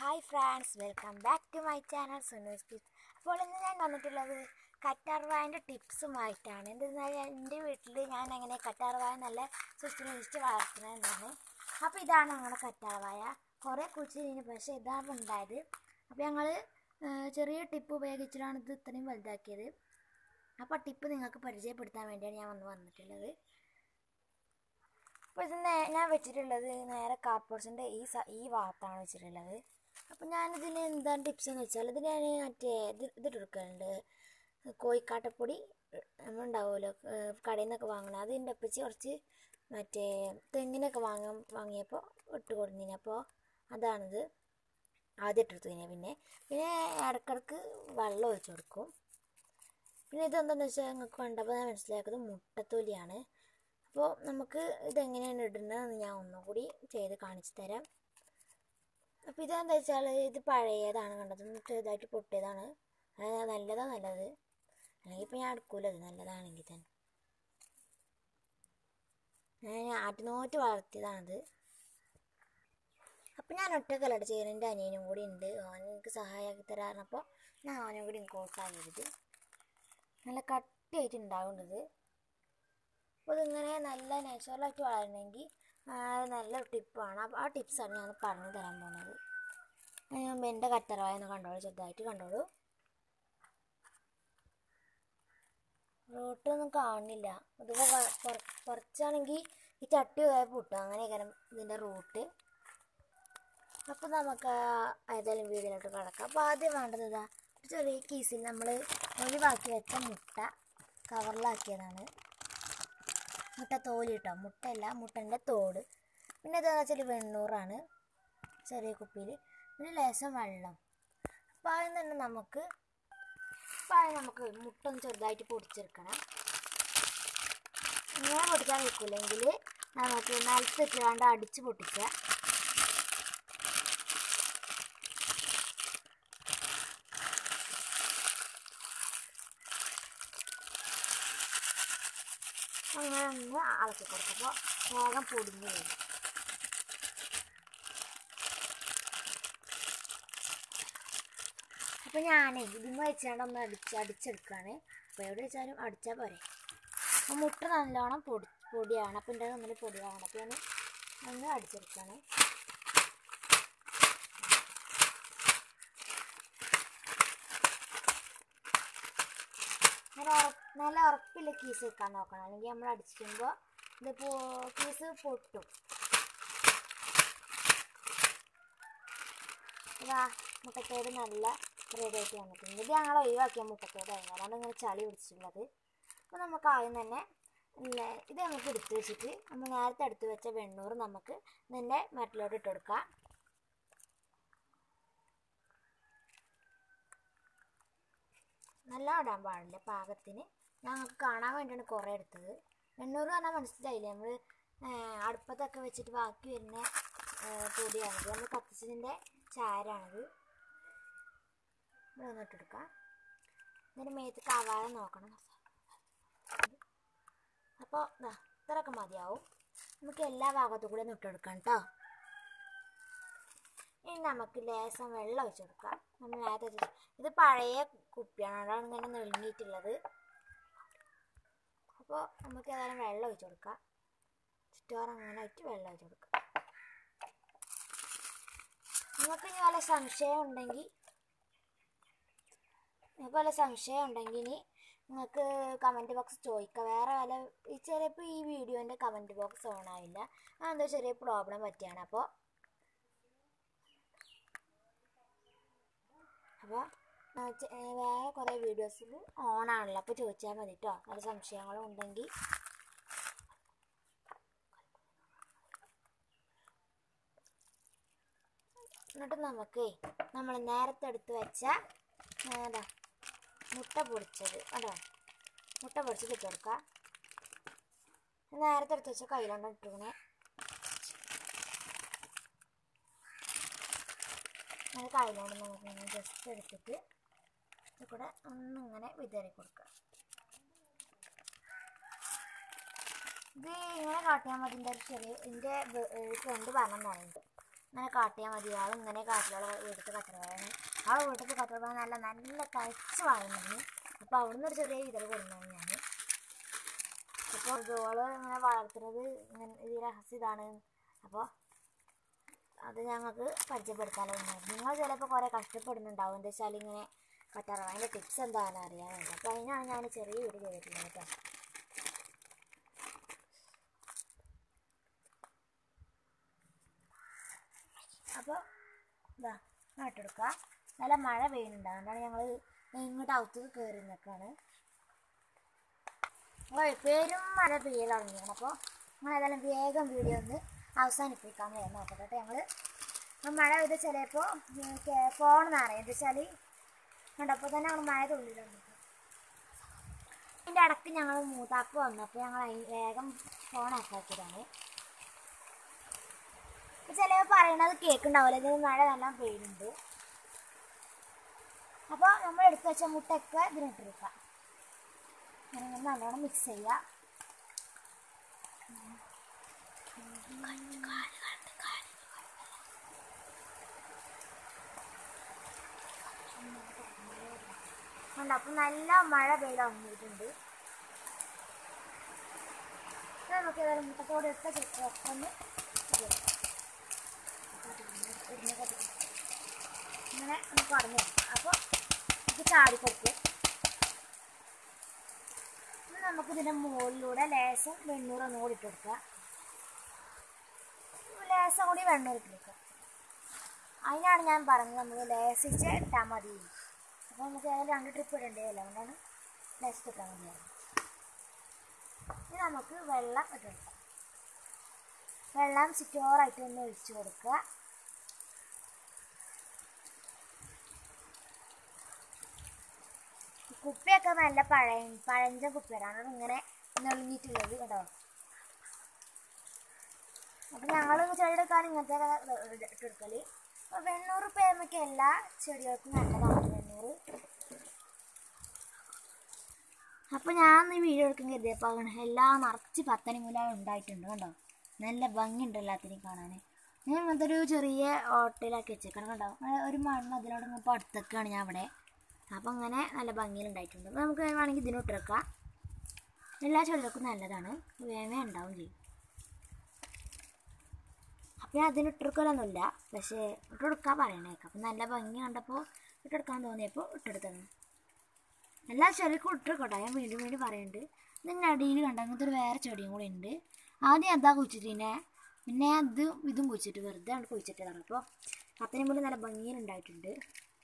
Hi friends welcome back to my channel Sunoos kids അപ്പോൾ ഇന്ന് ഞാൻ വന്നിട്ടുള്ളത് കറ്റാർവായൻ്റെ ടിപ്സുമായിട്ടാണ് എന്തെന്നാൽ എൻ്റെ വീട്ടിൽ ഞാൻ എങ്ങനെ കറ്റാർവായ നല്ല സൃഷ്ടിച്ച് വളർത്തുന്നതെന്നാണ് അപ്പോൾ ഇതാണ് ഞങ്ങളുടെ കറ്റാർവായ കുറേ കുഴിച്ചിരുന്നു പക്ഷേ ഇതാണ് ഉണ്ടായത് അപ്പോൾ ഞങ്ങൾ ചെറിയ ടിപ്പ് ഉപയോഗിച്ചിട്ടാണ് ഇത് ഇത്രയും വലുതാക്കിയത് അപ്പോൾ ടിപ്പ് നിങ്ങൾക്ക് പരിചയപ്പെടുത്താൻ വേണ്ടിയാണ് ഞാൻ വന്ന് വന്നിട്ടുള്ളത് അപ്പോൾ ഇത് നേ- ഞാൻ വെച്ചിട്ടുള്ളത് നേരെ കാർപോർട്സിൻ്റെ ഈ സ ഈ ഭാഗത്താണ് വെച്ചിട്ടുള്ളത് അപ്പോൾ ഞാനിതിന് എന്താണ് ടിപ്സ് എന്ന് വെച്ചാൽ ഇതിന് ഞാൻ മറ്റേ ഇത് ഇതിട്ട് കൊടുക്കുന്നുണ്ട് കോഴിക്കാട്ടപ്പൊടി നമ്മളുണ്ടാവുമല്ലോ കടയിൽ നിന്നൊക്കെ വാങ്ങണം അതിൻ്റെ ഒപ്പിച്ച് കുറച്ച് മറ്റേ തെങ്ങിനൊക്കെ വാങ്ങാൻ വാങ്ങിയപ്പോൾ ഇട്ട് കൊടുത്തിന് അപ്പോൾ അതാണിത് ആദ്യം ഇട്ടെടുത്തു കഴിഞ്ഞാൽ പിന്നെ പിന്നെ ഇടക്കിടക്ക് വെള്ളം ഒഴിച്ചു കൊടുക്കും പിന്നെ ഇതെന്താണെന്ന് വെച്ചാൽ നിങ്ങൾക്ക് കണ്ടപ്പോൾ ഞാൻ മനസ്സിലാക്കുന്നത് മുട്ടത്തൊലിയാണ് അപ്പോൾ നമുക്ക് ഇതെങ്ങനെയാണ് ഇടുന്നതെന്ന് ഞാൻ ഒന്നും കൂടി ചെയ്ത് കാണിച്ചു തരാം അപ്പോൾ ഇതെന്താ വെച്ചാൽ ഇത് പഴയതാണ് കണ്ടത് ചെറുതായിട്ട് പൊട്ടിയതാണ് അത് നല്ലതാ നല്ലത് അല്ലെങ്കിൽ ഇപ്പോൾ ഞാൻ എടുക്കൂല അത് നല്ലതാണെങ്കിൽ തന്നെ ഞാൻ ആട്ടിനോറ്റ് വളർത്തിയതാണത് അപ്പം ഞാൻ ഒറ്റക്കല്ലട ചെയ്യുന്നത് എൻ്റെ അനിയനും കൂടി ഉണ്ട് ഓൻ എനിക്ക് സഹായമാക്കി തരാറുണ്ടപ്പോൾ ഞാൻ അവനും കൂടി കോട്ടാകരുത് നല്ല കട്ടിയായിട്ട് ഉണ്ടാവേണ്ടത് അപ്പോൾ ഇതിങ്ങനെ നല്ല നാച്ചുറലായിട്ട് വളരണമെങ്കിൽ നല്ല ടിപ്പാണ് അപ്പോൾ ആ ടിപ്സാണ് ഞാൻ പറഞ്ഞു തരാൻ പോകുന്നത് അതിന് എൻ്റെ കറ്ററവായ ഒന്ന് കണ്ടോളൂ ചെറുതായിട്ട് കണ്ടോളൂ റോട്ടൊന്നും കാണുന്നില്ല ഇതിപ്പോൾ കുറച്ചാണെങ്കിൽ ഈ ചട്ടി പോയാൽ പൊട്ടും അങ്ങനെയൊക്കെ ഇതിൻ്റെ റൂട്ട് അപ്പോൾ നമുക്ക് ഏതായാലും വീടിലോട്ട് കിടക്കാം അപ്പോൾ ആദ്യം വേണ്ടത് ഇതാ ഒരു ചെറിയ കീസിൽ നമ്മൾ ഒഴിവാക്കി വെച്ച മുട്ട കവറിലാക്കിയതാണ് മുട്ട തോല് കിട്ടോ മുട്ടയല്ല മുട്ടൻ്റെ തോട് പിന്നെ ഇതെന്ന് വെച്ചാൽ വെണ്ണൂറാണ് ചെറിയ കുപ്പിയിൽ പിന്നെ ലേശം വെള്ളം അപ്പോൾ ആദ്യം തന്നെ നമുക്ക് അപ്പോൾ ആദ്യം നമുക്ക് മുട്ട ഒന്ന് ചെറുതായിട്ട് പൊടിച്ചെടുക്കണം ഇങ്ങനെ പൊടിക്കാൻ വെക്കില്ലെങ്കിൽ നമുക്ക് നിലത്തിട്ടാണ്ട് അടിച്ച് പൊട്ടിക്കുക അങ്ങനെ ഒന്ന് ഇളക്കി കൊടുക്കുമ്പോൾ വേഗം പൊടിഞ്ഞു വരും അപ്പോൾ ഞാനേ ഇതിന് വെച്ചാണ്ട് ഒന്ന് അടിച്ച് അടിച്ചെടുക്കുകയാണ് അപ്പോൾ എവിടെ വെച്ചാലും അടിച്ചാൽ പോരെ അപ്പോൾ മുട്ട നല്ലോണം പൊടി പൊടിയാണ് അപ്പോൾ എൻ്റെ ഒന്നിൽ പൊടിയാണ് അപ്പോൾ ഞാൻ ഒന്ന് അടിച്ചെടുക്കുകയാണ് നല്ല ഉറപ്പ് നല്ല ഉറപ്പില്ല കീസ് വെക്കാൻ നോക്കണം അല്ലെങ്കിൽ നമ്മൾ അടിച്ചിടുമ്പോൾ ഇതിപ്പോൾ കീസ് പൊട്ടും ഇതാ മുട്ടത്തോട് നല്ല റെഡിയായിട്ട് വന്നിട്ടുണ്ട് ഇത് ഞങ്ങൾ ഒഴിവാക്കിയ മുട്ടത്തോടായിരുന്നു അതാണ് ഇങ്ങനെ ചളി പിടിച്ചിട്ടുള്ളത് അപ്പോൾ നമുക്ക് ആദ്യം തന്നെ ഇല്ലേ, ഇത് നമുക്ക് എടുത്ത് വെച്ചിട്ട് നമ്മൾ നേരത്തെ എടുത്ത് വെച്ച വെണ്ണൂറ് നമുക്ക് ഇതിൻ്റെ മറ്റിലോട്ട് ഇട്ട് കൊടുക്കാം നല്ല ഇടാൻ പാടില്ല പാകത്തിന് ഞങ്ങൾക്ക് കാണാൻ വേണ്ടിയാണ് കുറേ എടുത്തത് എണ്ണൂറ് പറഞ്ഞാൽ മനസ്സിലായില്ലേ നമ്മൾ അടുപ്പത്തൊക്കെ വെച്ചിട്ട് ബാക്കി വരുന്ന ഏ, പൊടിയാണിത് നമ്മൾ കത്തിച്ചതിൻ്റെ ചാരാണിത് ഇവിടെ ഇട്ടെടുക്കാം ഇതിൻ്റെ മേത്ത് കവാതെ നോക്കണം അപ്പോൾ ഇതാ ഇത്രയൊക്കെ മതിയാവും നമുക്ക് എല്ലാ ഭാഗത്തും കൂടെ ഒന്ന് ഇട്ടെടുക്കാം കേട്ടോ ഇനി നമുക്ക് ലേശം വെള്ളം ഒഴിച്ച് കൊടുക്കാം നമ്മൾ നേരത്തെ വെച്ച ഇത് പഴയ കുപ്പിയാണ് അതാണ് ഇങ്ങനെ നെളുങ്ങിയിട്ടുള്ളത് അപ്പോൾ നമുക്ക് ഏതായാലും വെള്ളം ഒഴിച്ച് കൊടുക്കാം ചുറ്റോറം അങ്ങനെ ആയിട്ട് വെള്ളം ഒഴിച്ച് കൊടുക്കാം നിങ്ങൾക്ക് ഇനി വല്ല സംശയം ഉണ്ടെങ്കിൽ നിങ്ങൾക്ക് വല്ല സംശയം ഉണ്ടെങ്കിൽ ഇനി നിങ്ങൾക്ക് കമൻറ്റ് ബോക്സ് ചോദിക്കാം വേറെ വല്ല ഈ ചിലപ്പോൾ ഈ വീഡിയോൻ്റെ കമൻറ്റ് ബോക്സ് ഓൺ ആവില്ല അതെന്തോ ചെറിയ പ്രോബ്ലം പറ്റിയാണ് അപ്പോൾ അപ്പോൾ വേറെ കുറേ വീഡിയോസിൽ ഓൺ ആണല്ലോ അപ്പോൾ ചോദിച്ചാൽ മതി കേട്ടോ വല്ല സംശയങ്ങളും ഉണ്ടെങ്കിൽ എന്നിട്ട് നമുക്ക് നമ്മൾ നേരത്തെ എടുത്ത് വെച്ച ഏതാ മുട്ട പൊടിച്ചത് അതാ മുട്ട പൊടിച്ചത് ഇട്ട് കൊടുക്കുക നേരത്തെ എടുത്ത് വെച്ച കയ്യിലുണ്ട് ഇട്ടുകണേ അത് കയ്യിലോണ്ട് നമുക്ക് ജസ്റ്റ് എടുത്തിട്ട് ഇത് കൂടെ ഒന്നിങ്ങനെ വിതറി കൊടുക്കുക ഇത് ഇങ്ങനെ കാട്ടിയാൽ മതി എൻ്റെ ഒരു ചെറിയ എൻ്റെ ഫ്രണ്ട് പറഞ്ഞതാണ് ഇങ്ങനെ കാട്ടിയാൽ മതി അത് ഇങ്ങനെ കാട്ടിലുള്ള വീട്ടിൽ കച്ചറവാണ് ആ വീട്ടിൽ കച്ചറവാൻ നല്ല നല്ല കഴിച്ച് വളർന്നു അപ്പോൾ അവിടുന്ന് ഒരു ചെറിയ ഇതൾ കൊടുക്കുന്നതാണ് ഞാൻ അപ്പോൾ ഇതോള് ഇങ്ങനെ വളർത്തുന്നത് ഇങ്ങനെ ഈ രഹസ്യം ഇതാണ് അപ്പോൾ അത് ഞങ്ങൾക്ക് പരിചയപ്പെടുത്താനോ നിങ്ങൾ ചിലപ്പോൾ കുറേ കഷ്ടപ്പെടുന്നുണ്ടാവും എന്താ വെച്ചാൽ ഇങ്ങനെ കറ്റാറ അതിൻ്റെ ടിപ്സ് എന്താണെന്ന് അറിയാൻ വേണ്ടി അപ്പോൾ അതിനാണ് ഞാൻ ചെറിയ വീഡിയോ ചെയ്തിട്ടുള്ളത് കേട്ടോ അപ്പോൾ ഇതാ നട്ടെടുക്കുക നല്ല മഴ പെയ്യുന്നുണ്ട് അതുകൊണ്ടാണ് ഞങ്ങൾ ഇങ്ങോട്ട് അകത്ത് കയറി നിൽക്കുകയാണ് ഓയ് പേരും മഴ പെയ്യൽ തുടങ്ങിയാണ് അപ്പോൾ നമ്മൾ ഏതായാലും വേഗം വീഡിയോ ഒന്ന് അവസാനിപ്പിക്കാൻ വേഗം നോക്കട്ടെ കേട്ടോ ഞങ്ങൾ മഴ പെയ്ത് ചിലപ്പോൾ ഫോൺ നിറയും എന്താ വെച്ചാൽ കണ്ടപ്പോൾ തന്നെ ഞങ്ങൾ മഴ തുള്ളിയിലുണ്ട് അതിൻ്റെ ഇടയ്ക്ക് ഞങ്ങൾ മൂത്താപ്പ് വന്നപ്പോൾ ഞങ്ങൾ അയി- വേഗം ഫോൺ ഓഫാക്കിയതാണ് ചിലവ് പറയണത് കേൾക്കുന്നുണ്ടാവില്ല ഇത് മഴ നല്ല പെയ്യുന്നുണ്ട് അപ്പോൾ നമ്മൾ എടുത്ത് വെച്ച മുട്ടയൊക്കെ ഇതിനിട്ടെടുക്കാം അങ്ങനെ ഇങ്ങനെ നല്ലോണം മിക്സ് ചെയ്യുക ഉണ്ട് അപ്പം നല്ല മഴ പെയ്ത് വന്നിട്ടുണ്ട് ഇത് നമുക്ക് ഏതായാലും മുട്ടത്തോടെ ഇട്ട ചെക്ക് ഒന്ന് ഇത് ചെയ്യാം. ഇടുന്ന കത്തിക്കണം. ഇങ്ങനെ നമുക്ക് അടഞ്ഞു അപ്പോൾ ഇത് ചാടിക്കൊടുക്കും ഇനി നമുക്ക് ഇതിൻ്റെ മുകളിലൂടെ ലേശം വെണ്ണൂറ് ഒന്നും കൂടി ഇട്ട് കൊടുക്കുക ലേശം കൂടി വെണ്ണൂറ് ഇട്ട് കൊടുക്കുക അതിനാണ് ഞാൻ പറഞ്ഞത് നമ്മൾ ലേസിച്ച് ഇട്ടാൽ മതി അപ്പോൾ നമുക്ക് ഏതായാലും രണ്ട് ട്രിപ്പ് ഇടേണ്ടി വരില്ല അതുകൊണ്ടാണ് ലേസിച്ച് ഇട്ടാൽ മതിയായിരുന്നു ഇനി നമുക്ക് വെള്ളം ഇട്ട് കൊടുക്കാം വെള്ളം സിറ്റോറായിട്ട് ഒന്ന് ഒഴിച്ച് കൊടുക്കുക കുപ്പിയൊക്കെ നല്ല പഴയ പഴഞ്ച കുപ്പിയാണ് ഇങ്ങനെ നെളിഞ്ഞിട്ടുള്ളത് കേട്ടോ അപ്പം ഞങ്ങൾ ചെടിയെടുക്കാൻ ഇങ്ങനത്തെ ഇട്ടെടുക്കൽ അപ്പോൾ വെണ്ണൂറ് പേമയ്ക്ക് എല്ലാ ചെടികൾക്കും നല്ലതാണ് വെണ്ണൂറ് അപ്പോൾ ഞാൻ ഈ വീഡിയോ എടുക്കാൻ കരുതിയപ്പോൾ എല്ലാം നിറച്ച് പത്തനിമുല ഉണ്ടായിട്ടുണ്ട് കണ്ടോ നല്ല ഭംഗിയുണ്ട് എല്ലാത്തിനെയും കാണാൻ ഞാൻ ഇങ്ങനത്തെ ഒരു ചെറിയ ഓട്ടയിലാക്കി വെച്ചേക്കണം കണ്ടോ അങ്ങനെ ഒരു മണ്ണ് അതിനോട് ഇപ്പോൾ അടുത്തൊക്കെയാണ് ഞാൻ ഇവിടെ അപ്പോൾ അങ്ങനെ നല്ല ഭംഗിയിലുണ്ടായിട്ടുണ്ട് അപ്പോൾ നമുക്ക് വേണമെങ്കിൽ ഇതിനോട്ടിറക്കാം എല്ലാ ചെടികൾക്കും നല്ലതാണ് വേമേ ഉണ്ടാവും ചെയ്യും അപ്പോൾ ഞാൻ അതിനിട്ടെടുക്കലൊന്നുമില്ല പക്ഷേ ഇട്ടെടുക്കാൻ പറയണേക്കാം അപ്പം നല്ല ഭംഗി കണ്ടപ്പോൾ ഇട്ടെടുക്കാൻ തോന്നിയപ്പോൾ ഇട്ടെടുത്തതാണ് എല്ലാ ചെടിക്കും ഇട്ടെടുക്കട്ടെ ഞാൻ വീണ്ടും വീണ്ടും പറയുന്നുണ്ട് ഇതിൻ്റെ അടിയിൽ കണ്ട അങ്ങനത്തെ ഒരു വേറെ ചെടിയും കൂടി ഉണ്ട് ആദ്യം അതാ കുഴിച്ചിട്ടിനെ പിന്നെ അത് ഇതും കുഴിച്ചിട്ട് വെറുതെ ആണ് കുഴിച്ചിട്ടതാണ് അപ്പോൾ പത്തനും പോലെ നല്ല ഭംഗിയിലുണ്ടായിട്ടുണ്ട്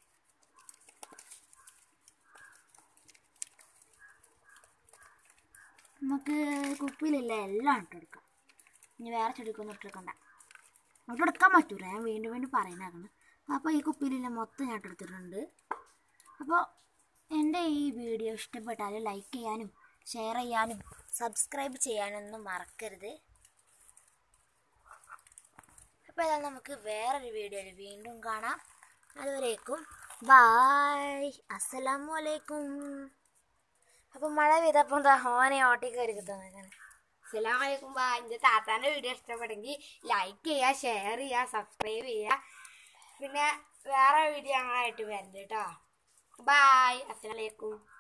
നമുക്ക് കുപ്പിയിലില്ല എല്ലാം ഇട്ടെടുക്കാം ഇനി വേറെ ചെടിക്കൊന്നും ഇട്ടെടുക്കണ്ട ഇട്ടെടുക്കാൻ പറ്റൂല ഞാൻ വീണ്ടും വീണ്ടും പറയുന്നതാണ് അപ്പോൾ ഈ കുപ്പിയിലില്ല മൊത്തം ഞാൻ ഇട്ടെടുത്തിട്ടുണ്ട് അപ്പോൾ എൻ്റെ ഈ വീഡിയോ ഇഷ്ടപ്പെട്ടാൽ ലൈക്ക് ചെയ്യാനും ഷെയർ ചെയ്യാനും സബ്സ്ക്രൈബ് ചെയ്യാനൊന്നും മറക്കരുത് അപ്പോൾ ഏതായാലും നമുക്ക് വേറൊരു വീഡിയോയിൽ വീണ്ടും കാണാം അതുവരേക്കും ബായ് അസ്സലാമു അലൈക്കും അപ്പോൾ മഴ പെയ്തപ്പോൾ എന്താ ഓനെ ഓട്ടി കയറി കിട്ടുന്നേക്കാണ് അസ്സലാമലൈക്കും ബാ എൻ്റെ താത്താൻ്റെ വീഡിയോ ഇഷ്ടപ്പെട്ടെങ്കിൽ ലൈക്ക് ചെയ്യുക ഷെയർ ചെയ്യുക സബ്സ്ക്രൈബ് ചെയ്യുക പിന്നെ വേറെ വീഡിയോ ഞങ്ങളായിട്ട് വരണ്ട കേട്ടോ ബായ് അസ്സലാമലൈക്കും